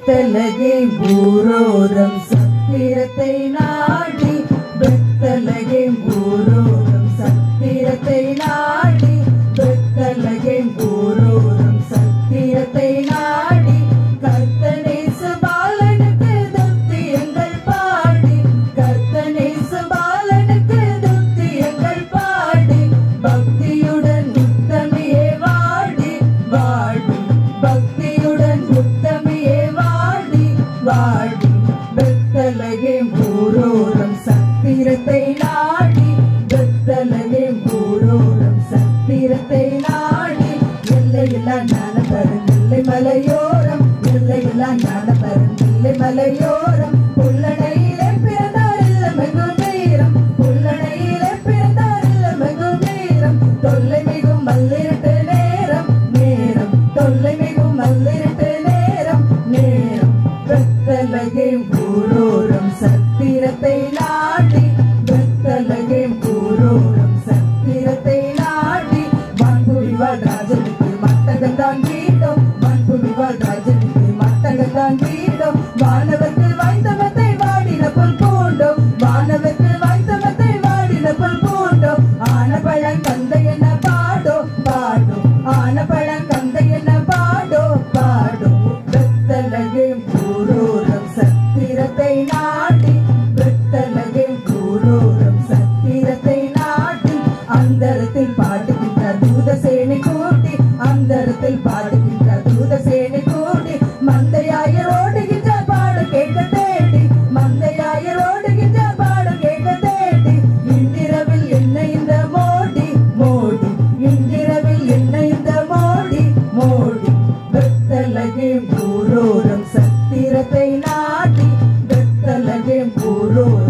பெத்தலகே ஊரோரம் சத்திரத்தை நாடி பெத்தலகே ஊரோரம் சத்திரத்தை நாடி பெத்தலகே ஊரோரம் சத்திரத்தை நாடி கர்த்தனேசு பாலனுக்கு துத்தியங்கள் பாடி கர்த்தனேசு பாலனுக்கு துத்தியங்கள் பாடி பக்தியுடன் முத்தமியே வாடி வாடி பக்தியுடன் முத்தமியே வாடி வாடி பெத்தலகே ஊரோரம் சத்திரத்தை நாடி பெத்தலகே ஊரோரம் சத்திரத்தை நாடி எல்லையில்லா ஞான பெருந்தில்லை மலையோரம் எல்லையில்லா ஞான பெருந்தில்லை மலையோரம் புல்லணையிலே பிறந்தார் இல்ல மிகு நேரம் புல்லணையிலே பிறந்தார் இல்ல மிகு நேரம் தொல்லை மிகும் மல்லிருட்டு நேரம் நேரம் தொல்லை மிகும் மல்லிருட்டு நேரம் நேரம் வெத்தலகே ஊரோரம் சத்திரத்தை நாடி வெத்தலகே ஊரோரம் சத்திரத்தை நாடி வான்புரிவாள் ராஜனுக்கு மட்டகத்தான் வீடும் வான்புரிவாள் ராஜனுக்கு மட்டகத்தான் வீடும் வானவர்க்கு வாய்ந்தவத்தை வாடின புல் பூண்டும் வானவர்க்கு வாய்ந்தவத்தை வாடின புல் பூண்டும் ஆன பழம் கந்தை என்ன பாடோ பாடோ ஆன பழம் கந்தை என்ன பாடோ பாடோ வெத்தலகே ஊரோரம் சத்திரத்தை நாடி வெத்தலகே ஊரோரம் சத்திரத்தை நாடி அந்தரத்தில் பாடுகின்ற தூதசேனை கூட்டி அந்தரத்தில் பாடுகின்ற தூதசேனை கூட்டி மந்தையாயர் ஓடுகின்ற பாடு கேட்க தேடி மந்தையாயர் ஓடுகின்ற பாடு கேட்க தேடி இன்றிரவில் என்ன இந்த மோடி மோடி இன்றிரவில் என்ன இந்த மோடி மோடி வெத்தலகே ஊரோரம் சத்திரத்தை நாடி வெத்தலகே ஊரோரம்